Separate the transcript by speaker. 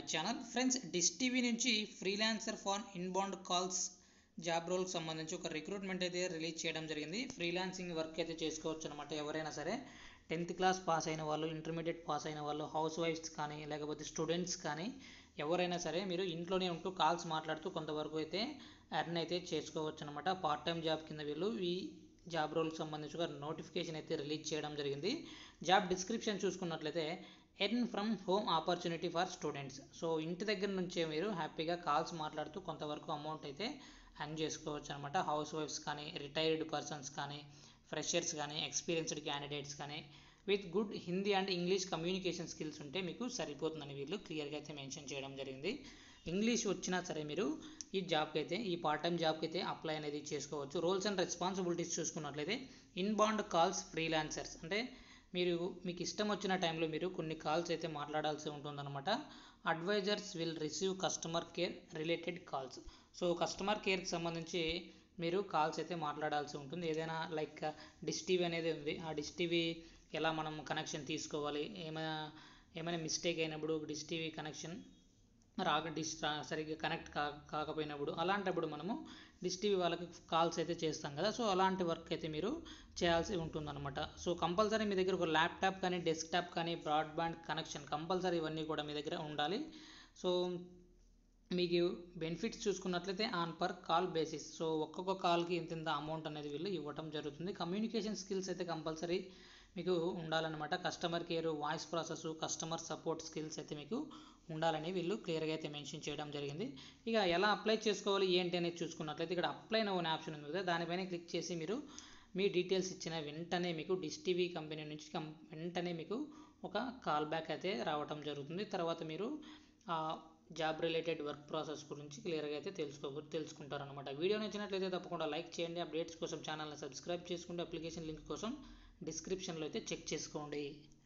Speaker 1: my channel friends dish TV నుంచి freelancer for inbound calls job రోల్కి సంబంధించి ఒక రిక్రూట్మెంట్ అయితే రిలీజ్ చేయడం జరిగింది ఫ్రీలాన్సింగ్ వర్క్ అయితే చేసుకోవచ్చు అనమాట ఎవరైనా సరే టెన్త్ క్లాస్ పాస్ అయిన వాళ్ళు ఇంటర్మీడియట్ పాస్ అయిన వాళ్ళు హౌస్ వైఫ్స్ కానీ లేకపోతే స్టూడెంట్స్ కానీ ఎవరైనా సరే మీరు ఇంట్లోనే ఉంటూ కాల్స్ మాట్లాడుతూ కొంతవరకు అయితే ఎర్న్ అయితే చేసుకోవచ్చు అనమాట పార్ట్ టైం జాబ్ కింద వీళ్ళు ఈ జాబ్ రోల్కి సంబంధించి ఒక నోటిఫికేషన్ అయితే రిలీజ్ చేయడం జరిగింది జాబ్ డిస్క్రిప్షన్ చూసుకున్నట్లయితే earn from home opportunity for students so ఇంటి దగ్గర నుంచే మీరు హ్యాపీగా కాల్స్ మాట్లాడుతూ కొంతవరకు అమౌంట్ అయితే ఎర్న్ చేసుకోవచ్చు అనమాట హౌస్ వైఫ్స్ కానీ రిటైర్డ్ పర్సన్స్ కానీ ఫ్రెషర్స్ కానీ ఎక్స్పీరియన్స్డ్ క్యాండిడేట్స్ కానీ with good Hindi and English communication skills ఉంటే మీకు సరిపోతుందని వీళ్ళు క్లియర్గా అయితే మెన్షన్ చేయడం జరిగింది ఇంగ్లీష్ వచ్చినా సరే మీరు ఈ జాబ్కి అయితే ఈ పార్ట్ టైం జాబ్కి అయితే అప్లై అనేది చేసుకోవచ్చు రోల్స్ అండ్ రెస్పాన్సిబిలిటీస్ చూసుకున్నట్లయితే ఇన్బాండ్ కాల్స్ ఫ్రీలాన్సర్స్ అంటే మీరు మీకు ఇష్టం వచ్చిన టైంలో మీరు కొన్ని కాల్స్ అయితే మాట్లాడాల్సి ఉంటుందన్నమాట advisors will receive customer care related calls so customer కేర్కి సంబంధించి మీరు కాల్స్ అయితే మాట్లాడాల్సి ఉంటుంది ఏదైనా లైక్ డిష్ టీవీ అనేది ఉంది ఆ డిష్ టీవీ ఎలా మనం కనెక్షన్ తీసుకోవాలి ఏమైనా ఏమైనా మిస్టేక్ అయినప్పుడు డిష్ టీవీ కనెక్షన్ రాక డిష్ సరిగ్గా కనెక్ట్ కా కాకపోయినప్పుడు అలాంటప్పుడు మనము డిష్ టీవీ వాళ్ళకి కాల్స్ అయితే చేస్తాం కదా సో అలాంటి వర్క్ అయితే మీరు చేయాల్సి ఉంటుందన్నమాట సో కంపల్సరీ మీ దగ్గర ఒక ల్యాప్టాప్ కానీ డెస్క్టాప్ కానీ బ్రాడ్బ్యాండ్ కనెక్షన్ కంపల్సరీ ఇవన్నీ కూడా మీ దగ్గర ఉండాలి సో మీకు బెనిఫిట్స్ చూసుకున్నట్లయితే on per call basis so ఒక్కొక్క కాల్కి ఇంత ఇంత అమౌంట్ అనేది వీళ్ళు ఇవ్వటం జరుగుతుంది కమ్యూనికేషన్ స్కిల్స్ అయితే కంపల్సరీ మీకు ఉండాలన్నమాట customer care voice process customer support skills అయితే మీకు ఉండాలని వీళ్ళు క్లియర్గా అయితే మెన్షన్ చేయడం జరిగింది ఇక ఎలా అప్లై చేసుకోవాలి ఏంటి అనేది చూసుకున్నట్లయితే ఇక్కడ అప్లై నో అనే ఆప్షన్ ఉంది కదా దానిపైన క్లిక్ చేసి మీరు మీ డీటెయిల్స్ ఇచ్చిన వెంటనే మీకు డిష్ టీవీ కంపెనీ నుంచి వెంటనే మీకు ఒక కాల్ బ్యాక్ అయితే రావటం జరుగుతుంది తర్వాత మీరు జాబ్ రిలేటెడ్ వర్క్ ప్రాసెస్ గురించి క్లియర్గా అయితే తెలుసుకో తెలుసుకుంటారనమాట వీడియో నచ్చినట్లయితే తప్పకుండా లైక్ చేయండి అప్డేట్స్ కోసం ఛానల్ని సబ్స్క్రైబ్ చేసుకుంటే అప్లికేషన్ లింక్ కోసం డిస్క్రిప్షన్లో అయితే చెక్ చేసుకోండి